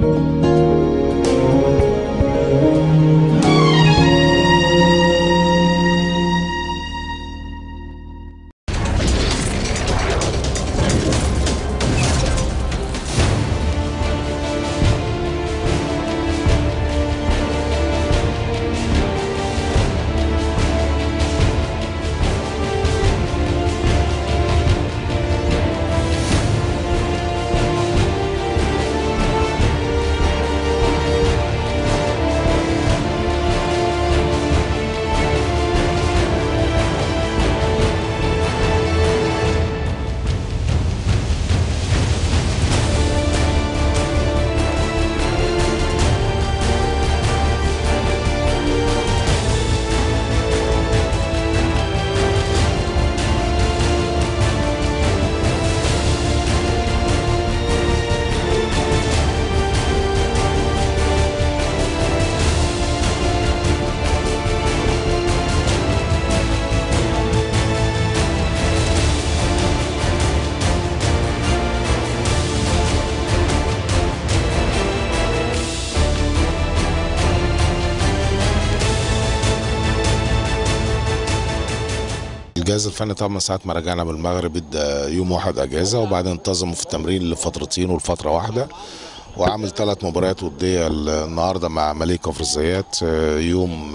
الجهاز الفني طبعا ساعة ما رجعنا من المغرب ادى يوم واحد اجازة وبعدين انتظموا في التمرين لفترتين والفترة واحدة وعامل ثلاث مباريات ودية النهاردة مع ملك كفر الزيات آه، يوم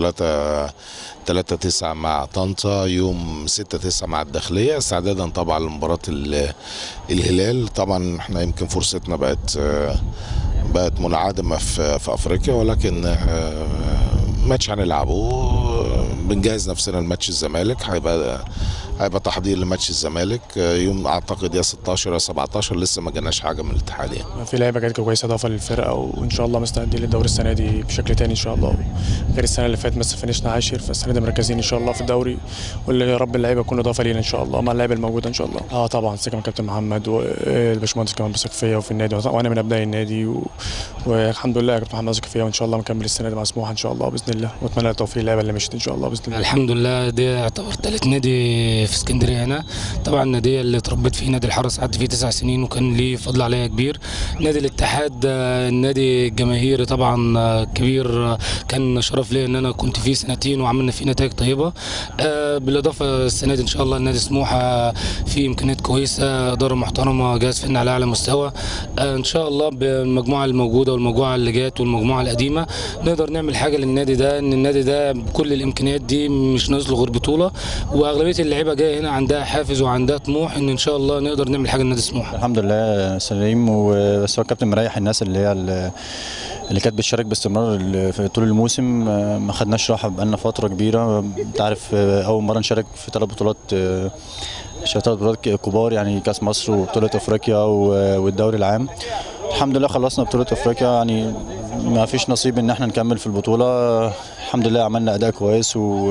3 3 9 مع طنطا يوم 6 9 مع الداخلية استعدادا طبعا لمباراة ال- الهلال طبعا احنا يمكن فرصتنا بقت آه، بقت منعدمة في في افريقيا ولكن آه، ماتش هنلعبه بنجهز نفسنا لماتش الزمالك هيبقى هيبقى تحضير لماتش الزمالك آه، يوم اعتقد يا 16 يا 17 لسه ما جالناش حاجه من الاتحاد يعني في لعيبه جت كويسه اضافه للفرقه وان شاء الله مستعدين للدوري السنه دي بشكل تاني ان شاء الله غير السنه اللي فاتت بس فنشنا عاشر فالسنه دي مركزين ان شاء الله في الدوري واللي يا رب اللعيبه تكون اضافه لينا ان شاء الله مع اللعيبه الموجوده ان شاء الله اه طبعا ثقه من كابتن محمد والباشمهندس كمان بيثق فيا وفي النادي وانا من ابناء النادي و... والحمد لله يا كابتن محمد واثق فيا وان شاء الله مكمل السنه دي مع سموحه ان شاء الله باذن الله واتمنى التوفيق للعيبه اللي مشيت ان شاء الله باذن الله الحمد لله دي يعتبر ثالث نادي في اسكندريه هنا طبعا النادي اللي اتربيت فيه نادي الحرس قعدت فيه تسع سنين وكان ليه فضل عليا كبير نادي الاتحاد آه، النادي الجماهيري طبعا آه، كبير آه، كان شرف ليا ان انا كنت فيه سنتين وعملنا فيه نتائج طيبه آه، بالاضافه السنه دي ان شاء الله النادي سموحه فيه امكانيات كويسه اداره محترمه جهاز فني على اعلى مستوى آه، ان شاء الله بالمجموعه الموجوده والمجموعه اللي جات والمجموعه القديمه نقدر نعمل حاجه للنادي ده ان النادي ده بكل الامكانيات دي مش ناقص له غير بطوله واغلبيه اللعيبه جايه هنا عندها حافز وعندها طموح ان ان شاء الله نقدر نعمل حاجه لنادي سموحه الحمد لله سليم وبس هو الكابتن مريح الناس اللي هي ال- اللي كانت بتشارك باستمرار ال- في طول الموسم آه، ما خدناش راحه بقالنا فتره كبيره انت عارف آه، اول مره نشارك في ثلاث بطولات آه، ثلاث بطولات كبار يعني كاس مصر وبطوله افريقيا و- والدوري العام الحمد لله خلصنا بطوله افريقيا يعني ما فيش نصيب ان احنا نكمل في البطوله الحمد لله عملنا اداء كويس و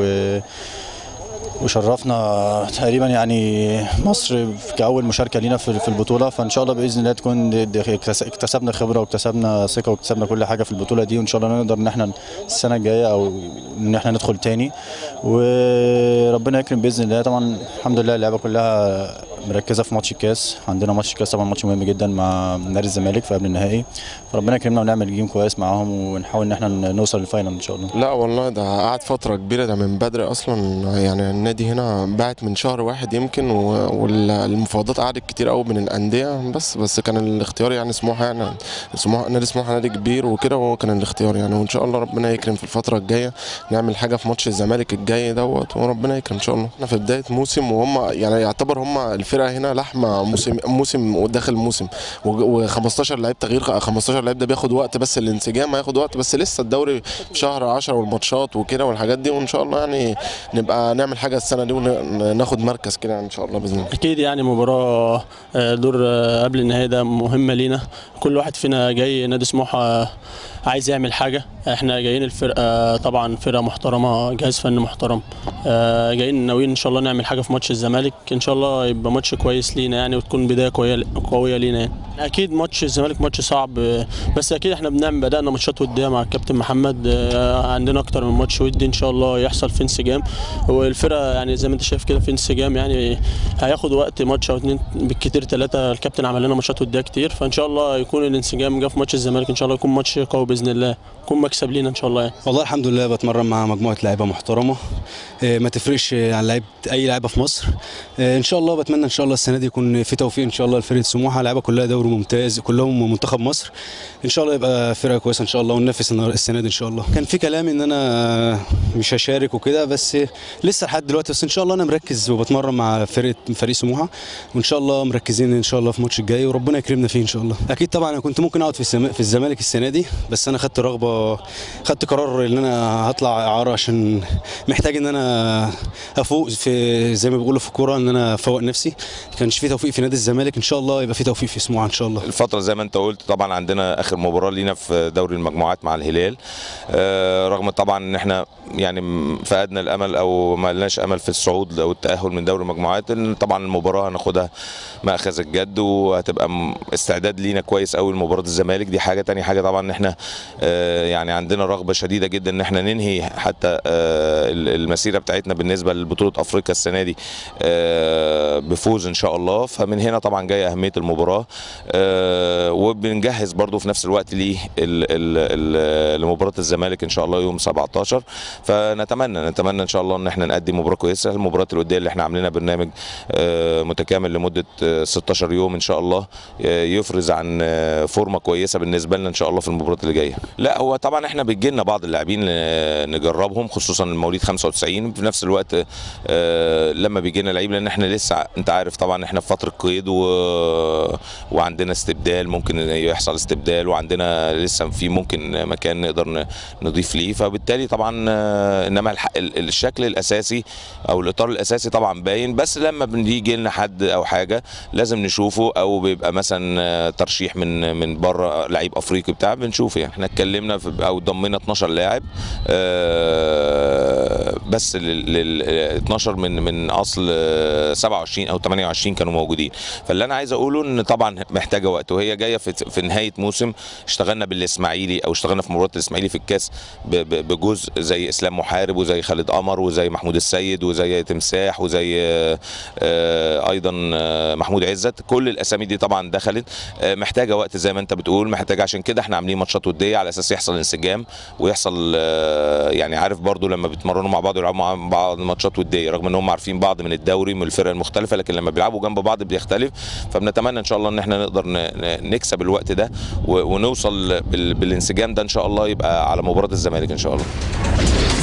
وشرفنا تقريبا يعني مصر كأول مشاركة لينا في في البطولة فإن شاء الله بإذن الله تكون دي- دي اكتس- اكتسبنا خبرة واكتسبنا ثقة واكتسبنا كل حاجة في البطولة دي وإن شاء الله نقدر إن احنا السنة الجاية أو إن احنا ندخل تاني وربنا يكرم بإذن الله طبعا الحمد لله اللعبة كلها مركزة في ماتش الكاس عندنا ماتش الكاس طبعا ماتش مهم جدا مع نادي الزمالك في قبل النهائي فربنا يكرمنا ونعمل جيم كويس معاهم ونحاول إن احنا نوصل للفاينل إن شاء الله لا والله ده قعد فترة كبيرة ده من بدري أصلا يعني النادي هنا بعت من شهر واحد يمكن و- والمفاوضات قعدت كتير قوي من الأندية بس بس كان الاختيار يعني سموحة يعني سموحة نادي سموحة نادي كبير وكده وهو كان الاختيار يعني وإن شاء الله ربنا يكرم في الفترة الجاية نعمل حاجة في ماتش الزمالك الجاي دوت وربنا يكرم إن شاء الله احنا في بداية موسم وهم يعني يعتبر هم الفرقة هنا لحمة موسم موسم وداخل موسم و15 لعيب تغيير 15 لعيب ده بياخد وقت بس الانسجام هياخد وقت بس لسه الدوري في شهر 10 والماتشات وكده والحاجات دي وان شاء الله يعني نبقى نعمل حاجه السنه دي وناخد مركز كده ان شاء الله باذن الله اكيد يعني مباراه آه، دور آه، قبل النهائي ده مهمه لينا كل واحد فينا جاي نادي سموحه آه، عايز يعمل حاجه احنا جايين الفرقه طبعا فرقه محترمه جهاز فني محترم آه، جايين ناويين ان شاء الله نعمل حاجه في ماتش الزمالك ان شاء الله يبقى ماتش ماتش كويس لينا يعني وتكون بدايه قويه قويه لينا يعني اكيد ماتش الزمالك ماتش صعب آه، بس اكيد احنا بنعمل بدانا ماتشات وديه مع الكابتن محمد آه، عندنا اكتر من ماتش ودي ان شاء الله يحصل في انسجام والفرقه يعني زي ما انت شايف كده في انسجام يعني هياخد وقت ماتش او اتنين بالكتير ثلاثه الكابتن عمل لنا ماتشات وديه كتير فان شاء الله يكون الانسجام جه في ماتش الزمالك ان شاء الله يكون ماتش قوي باذن الله يكون مكسب لينا ان شاء الله يعني والله الحمد لله بتمرن مع مجموعه لعيبه محترمه آه، ما تفرقش عن لعيبه اي لعيبه في مصر آه، ان شاء الله بتمنى ان شاء الله السنه دي يكون في توفيق ان شاء الله لفرقه سموحه لعيبه كلها دوري ممتاز كلهم منتخب مصر ان شاء الله يبقى فرقه كويسه ان شاء الله وننافس النهار- السنه دي ان شاء الله كان في كلام ان انا مش هشارك وكده بس لسه لحد دلوقتي بس ان شاء الله انا مركز وبتمرن مع فرقه فريق سموحه وان شاء الله مركزين ان شاء الله في الماتش الجاي وربنا يكرمنا فيه ان شاء الله اكيد طبعا انا كنت ممكن اقعد في السما- في الزمالك السنه دي بس انا خدت رغبه خدت قرار ان انا هطلع اعاره عشان محتاج ان انا افوق في زي ما بيقولوا في الكوره ان انا افوق نفسي كانش في توفيق في نادي الزمالك ان شاء الله يبقى في توفيق في سموحه ان شاء الله الفترة زي ما انت قلت طبعا عندنا اخر مباراة لينا في دوري المجموعات مع الهلال آه، رغم طبعا ان احنا يعني م- فقدنا الامل او ما لناش امل في الصعود او التأهل من دوري المجموعات ان طبعا المباراة هناخدها مأخذ الجد وهتبقى م- استعداد لينا كويس قوي لمباراة الزمالك دي حاجة تاني حاجة طبعا ان احنا آه، يعني عندنا رغبة شديدة جدا ان احنا ننهي حتى آه، ال- المسيرة بتاعتنا بالنسبة لبطولة افريقيا السنة دي آه، بفوز ان شاء الله فمن هنا طبعا جايه اهميه المباراه آه، وبنجهز برضو في نفس الوقت ليه ال- ال- ال- لمباراه الزمالك ان شاء الله يوم 17 فنتمنى نتمنى ان شاء الله ان احنا نقدم مباراه كويسه المباراه الوديه اللي احنا عاملينها برنامج آه، متكامل لمده آه، 16 يوم ان شاء الله آه، يفرز عن آه، فورمه كويسه بالنسبه لنا ان شاء الله في المباراه اللي جايه لا هو طبعا احنا بيجي لنا بعض اللاعبين آه، نجربهم خصوصا المواليد 95 في نفس الوقت آه، لما بيجي لنا لعيب لان احنا لسه انت عارف طبعا احنا في فتره قيد و... وعندنا استبدال ممكن يحصل استبدال وعندنا لسه في ممكن مكان نقدر ن- نضيف ليه فبالتالي طبعا آه، انما الح... ال- الشكل الاساسي او الاطار الاساسي طبعا باين بس لما بيجي لنا حد او حاجه لازم نشوفه او بيبقى مثلا آه، ترشيح من من بره لعيب افريقي بتاع بنشوفه يعني احنا اتكلمنا في او ضمينا 12 لاعب آه، بس لل لل- 12 من من اصل آه، 27 او 28 كانوا موجودين فاللي انا عايز اقوله ان طبعا محتاجه وقت وهي جايه في, في نهايه موسم اشتغلنا بالاسماعيلي او اشتغلنا في مباراه الاسماعيلي في الكاس ب- ب- بجزء زي اسلام محارب وزي خالد قمر وزي محمود السيد وزي تمساح وزي آه، آه، ايضا آه، محمود عزت كل الاسامي دي طبعا دخلت آه، محتاجه وقت زي ما انت بتقول محتاجه عشان كده احنا عاملين ماتشات وديه على اساس يحصل انسجام ويحصل آه، يعني عارف برضو لما بيتمرنوا مع بعض ويلعبوا مع بعض ماتشات وديه رغم ان هم عارفين بعض من الدوري من الفرق المختلفه لكن لما بيلعبوا جنب بعض بيختلف فبنتمنى ان شاء الله ان احنا نقدر ن- ن- نكسب الوقت ده و- ونوصل بال- بالانسجام ده ان شاء الله يبقى على مباراه الزمالك ان شاء الله